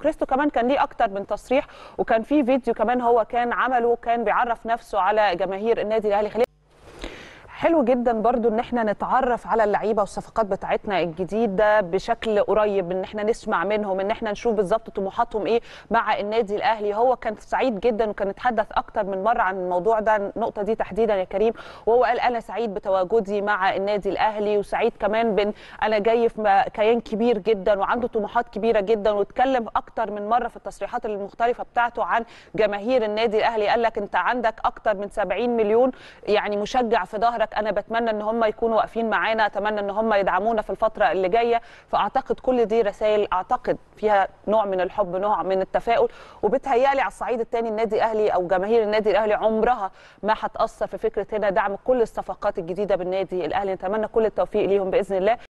كريستو كمان كان ليه اكتر من تصريح وكان في فيديو كمان هو كان عمله كان بيعرف نفسه على جماهير النادي الاهلي خلينا حلو جدا برضو ان احنا نتعرف على اللعيبه والصفقات بتاعتنا الجديده بشكل قريب ان احنا نسمع منهم ان احنا نشوف بالظبط طموحاتهم ايه مع النادي الاهلي هو كان سعيد جدا وكان اتحدث اكتر من مره عن الموضوع ده النقطه دي تحديدا يا كريم وهو قال انا سعيد بتواجدي مع النادي الاهلي وسعيد كمان بان انا جاي في كيان كبير جدا وعنده طموحات كبيره جدا واتكلم اكتر من مره في التصريحات المختلفه بتاعته عن جماهير النادي الاهلي قال لك انت عندك اكتر من 70 مليون يعني مشجع في ظهرك انا بتمنى ان هم يكونوا واقفين معانا اتمنى ان هم يدعمونا في الفتره اللي جايه فاعتقد كل دي رسائل اعتقد فيها نوع من الحب نوع من التفاؤل وبتهيالي على الصعيد الثاني النادي الاهلي او جماهير النادي الاهلي عمرها ما هتاثر في فكره هنا دعم كل الصفقات الجديده بالنادي الاهلي نتمنى كل التوفيق ليهم باذن الله